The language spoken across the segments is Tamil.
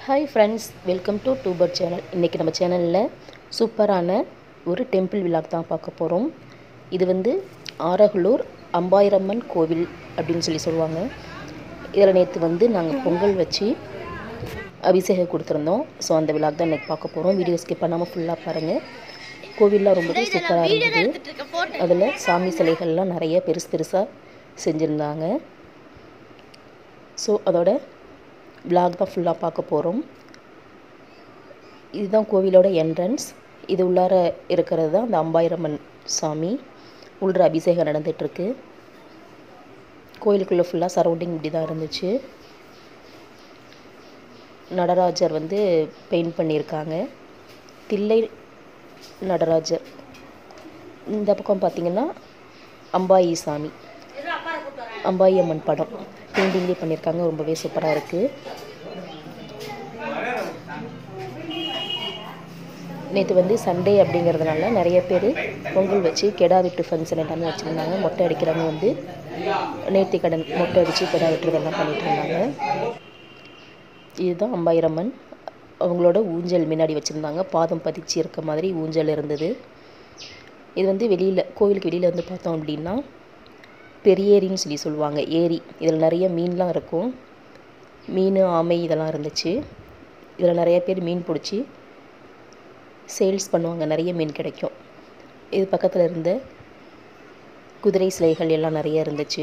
ஹாய் ஃப்ரெண்ட்ஸ் வெல்கம் டு டூபர் சேனல் இன்றைக்கி நம்ம சேனலில் சூப்பரான ஒரு டெம்பிள் விழாக் தான் பார்க்க போகிறோம் இது வந்து ஆரகலூர் அம்பாயிரம்மன் கோவில் அப்படின்னு சொல்லி சொல்லுவாங்க இதில் நேற்று வந்து நாங்கள் பொங்கல் வச்சு அபிஷேகம் கொடுத்துருந்தோம் ஸோ அந்த விழாக் தான் இன்றைக்கி பார்க்க போகிறோம் வீடியோ ஸ்கிப் பண்ணாமல் ஃபுல்லாக பாருங்கள் கோவில்லாம் ரொம்பவே சூப்பராக இருந்தது அதில் சாமி சிலைகள்லாம் நிறைய பெருசு பெருசாக செஞ்சுருந்தாங்க ஸோ அதோட விலாக் தான் ஃபுல்லாக பார்க்க போகிறோம் இதுதான் கோவிலோட என்ட்ரன்ஸ் இது உள்ளார இருக்கிறது தான் அந்த அம்பாயிரம்மன் சாமி உள்ள அபிஷேகம் நடந்துகிட்ருக்கு கோயிலுக்குள்ளே ஃபுல்லாக சரௌண்டிங் இப்படி தான் இருந்துச்சு நடராஜர் வந்து பெயிண்ட் பண்ணியிருக்காங்க தில்லை நடராஜர் இந்த பக்கம் பார்த்திங்கன்னா அம்பாயி சாமி அம்பாயி அம்மன் படம் பெயிண்டிங்லேயே பண்ணியிருக்காங்க ரொம்பவே சூப்பராக இருக்குது நேற்று வந்து சண்டே அப்படிங்கிறதுனால நிறைய பேர் பொங்கல் வச்சு கெடா வெட்டு ஃபங்க்ஷன் எல்லாமே வச்சுருந்தாங்க மொட்டை அடிக்கிறவங்க வந்து நேர்த்தி கடன் மொட்டை அடித்து கெடா வெட்டுறதெல்லாம் பண்ணிகிட்டு இருந்தாங்க இதுதான் அம்பாயிரம்மன் அவங்களோட ஊஞ்சல் முன்னாடி வச்சுருந்தாங்க பாதம் பதிச்சு இருக்க மாதிரி ஊஞ்சல் இருந்தது இது வந்து வெளியில் கோவிலுக்கு வெளியில் வந்து பார்த்தோம் அப்படின்னா பெரியேரின்னு சொல்லி சொல்லுவாங்க ஏரி இதில் நிறைய மீன்லாம் இருக்கும் மீன் ஆமை இதெல்லாம் இருந்துச்சு இதில் நிறைய பேர் மீன் பிடிச்சி சேல்ஸ் பண்ணுவாங்க நிறைய மீன் கிடைக்கும் இது பக்கத்தில் இருந்த குதிரை சிலைகள் எல்லாம் நிறைய இருந்துச்சு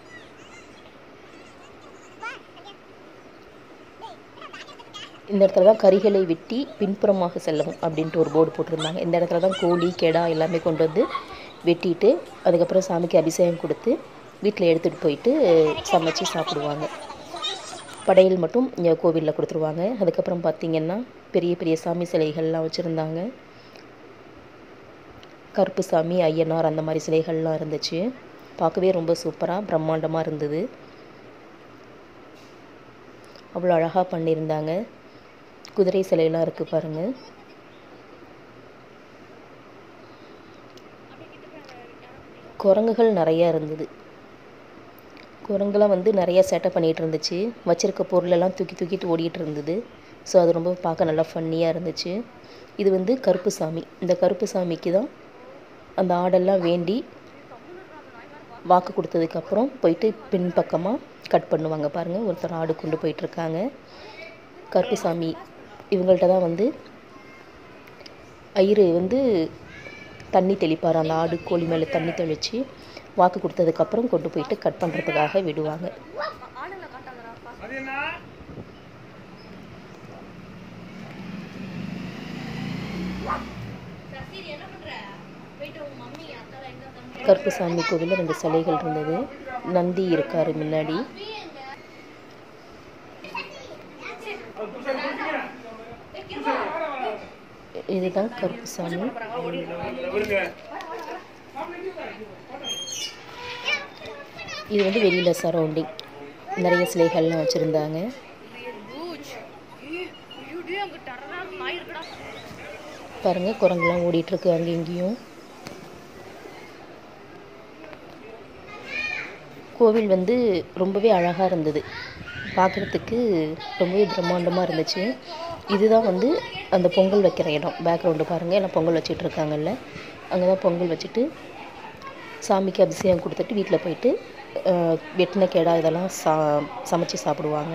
இந்த இடத்துல தான் கறிகளை வெட்டி பின்புறமாக செல்லவும் அப்படின்ட்டு ஒரு போர்டு போட்டிருந்தாங்க இந்த இடத்துல தான் கோழி கெடா எல்லாமே கொண்டு வந்து வெட்டிட்டு அதுக்கப்புறம் சாமிக்கு அபிஷேகம் கொடுத்து வீட்டில் எடுத்துகிட்டு போயிட்டு சமைச்சு சாப்பிடுவாங்க படையல் மட்டும் இங்கே கோவிலில் கொடுத்துருவாங்க அதுக்கப்புறம் பார்த்திங்கன்னா பெரிய பெரிய சாமி சிலைகள்லாம் வச்சுருந்தாங்க கருப்பு சாமி ஐயனார் அந்த மாதிரி சிலைகள்லாம் இருந்துச்சு பார்க்கவே ரொம்ப சூப்பராக பிரம்மாண்டமாக இருந்தது அவ்வளோ அழகாக பண்ணியிருந்தாங்க குதிரை சிலையெல்லாம் இருக்குது பாருங்கள் குரங்குகள் நிறையா இருந்தது குரங்குலாம் வந்து நிறையா சேட்டை பண்ணிகிட்டு இருந்துச்சு வச்சுருக்க பொருளெல்லாம் தூக்கி தூக்கிட்டு ஓடிட்டு இருந்தது ஸோ அது ரொம்ப பார்க்க நல்லா ஃபன்னியாக இருந்துச்சு இது வந்து கருப்பு சாமி இந்த கருப்பு சாமிக்கு தான் அந்த ஆடெல்லாம் வேண்டி வாக்கு கொடுத்ததுக்கப்புறம் போயிட்டு பின் பக்கமாக கட் பண்ணுவாங்க பாருங்கள் ஒருத்தர் ஆடு கொண்டு போயிட்டுருக்காங்க கருப்பு சாமி இவங்கள்ட்ட தான் வந்து ஐயரு வந்து தண்ணி தெளிப்பார் அந்த ஆடு கோழி மேலே தண்ணி தெளித்து வாக்கு கொடுத்ததுக்கப்புறம் கொண்டு போயிட்டு கட் பண்ணுறதுக்காக விடுவாங்க கருப்புசாமி கோவிலில் ரெண்டு சிலைகள் இருந்தது நந்தி இருக்காரு முன்னாடி இதுதான் கருப்புசாமி இது வந்து வெளியில் சரௌண்டிங் நிறைய சிலைகள்லாம் வச்சுருந்தாங்க பாருங்கள் குரங்குலாம் ஓடிட்டுருக்கு அங்கே இங்கேயும் கோவில் வந்து ரொம்பவே அழகாக இருந்தது பார்க்குறதுக்கு ரொம்பவே பிரம்மாண்டமாக இருந்துச்சு இதுதான் வந்து அந்த பொங்கல் வைக்கிற இடம் பேக்ரவுண்டு பாருங்கள் எல்லாம் பொங்கல் வச்சுட்டு இருக்காங்கல்ல அங்கே தான் பொங்கல் வச்சுட்டு சாமிக்கு அபிஷேகம் கொடுத்துட்டு வீட்டில் போயிட்டு வெட்டின கேடா இதெல்லாம் சா சமைச்சு சாப்பிடுவாங்க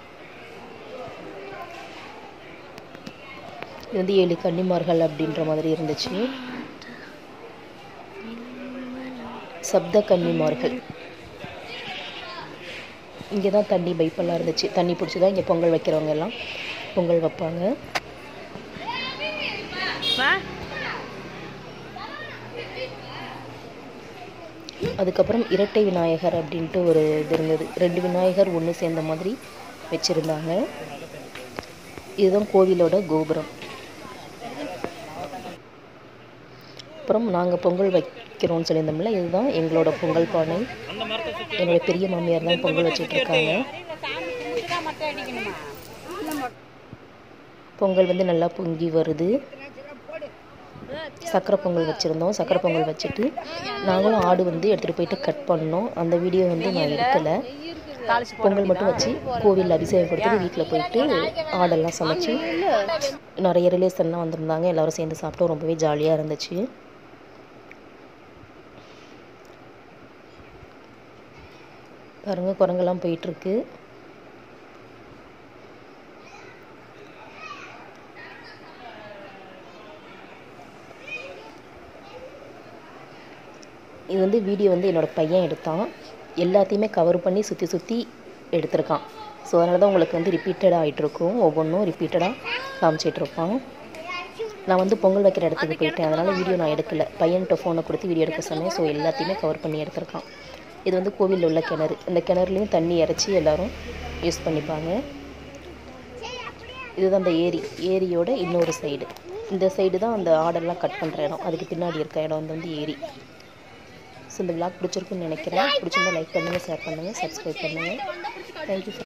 இது வந்து ஏழு கன்னிமார்கள் அப்படின்ற மாதிரி இருந்துச்சு சப்த கன்னிமார்கள் இங்கே தான் தண்ணி பைப்பெல்லாம் இருந்துச்சு தண்ணி பிடிச்சி தான் இங்கே பொங்கல் வைக்கிறவங்க எல்லாம் பொங்கல் வைப்பாங்க அதுக்கப்புறம் இரட்டை விநாயகர் அப்படின்ட்டு ஒரு இது இருந்தது ரெண்டு விநாயகர் ஒன்று சேர்ந்த மாதிரி வச்சுருந்தாங்க இதுதான் கோவிலோட கோபுரம் அப்புறம் நாங்கள் பொங்கல் வைக்கிறோம்னு சொல்லியிருந்தோம்ல இதுதான் எங்களோட பொங்கல் பானை என்னோட பெரிய மாமியார் தான் பொங்கல் வச்சுட்டு இருக்காங்க பொங்கல் வந்து நல்லா பொங்கி வருது சக்கரை பொங்கல் வச்சுருந்தோம் சக்கரை பொங்கல் வச்சுட்டு நாங்களும் ஆடு வந்து எடுத்துகிட்டு போயிட்டு கட் பண்ணோம் அந்த வீடியோ வந்து நான் எடுக்கலை பொங்கல் மட்டும் வச்சு கோவிலில் அபிஷேகம் கொடுத்துட்டு வீட்டில் போயிட்டு ஆடெல்லாம் சமைச்சு நிறைய ரிலேஷன்லாம் வந்திருந்தாங்க எல்லோரும் சேர்ந்து சாப்பிட்டோம் ரொம்பவே ஜாலியாக இருந்துச்சு பாருங்க குரங்கெல்லாம் போயிட்டுருக்கு இது வந்து வீடியோ வந்து என்னோடய பையன் எடுத்தான் எல்லாத்தையுமே கவர் பண்ணி சுற்றி சுற்றி எடுத்திருக்கான் ஸோ அதனால தான் உங்களுக்கு வந்து ரிப்பீட்டடாக ஆகிட்டுருக்கும் ஒவ்வொன்றும் ரிப்பீட்டடாக காமிச்சிட்ருப்பான் நான் வந்து பொங்கல் வைக்கிற இடத்துக்கு போயிட்டேன் அதனால் வீடியோ நான் எடுக்கலை பையன்கிட்ட ஃபோனை கொடுத்து வீடியோ எடுக்க சொன்னேன் ஸோ எல்லாத்தையுமே கவர் பண்ணி எடுத்திருக்கான் இது வந்து கோவிலில் உள்ள கிணறு இந்த கிணறுலையும் தண்ணி இறச்சி எல்லோரும் யூஸ் பண்ணிப்பாங்க இதுதான் அந்த ஏரி ஏரியோட இன்னொரு சைடு இந்த சைடு தான் அந்த ஆடெல்லாம் கட் பண்ணுற இடம் அதுக்கு பின்னாடி இருக்க இடம் வந்து ஏரி ஸோ இந்த விளாக் பிடிச்சிருக்குன்னு நினைக்கிறேன் பிடிச்சிருந்தா லைக் பண்ணுங்கள் ஷேர் பண்ணுங்கள் சப்ஸ்கிரைப் பண்ணுங்கள் தேங்க்யூ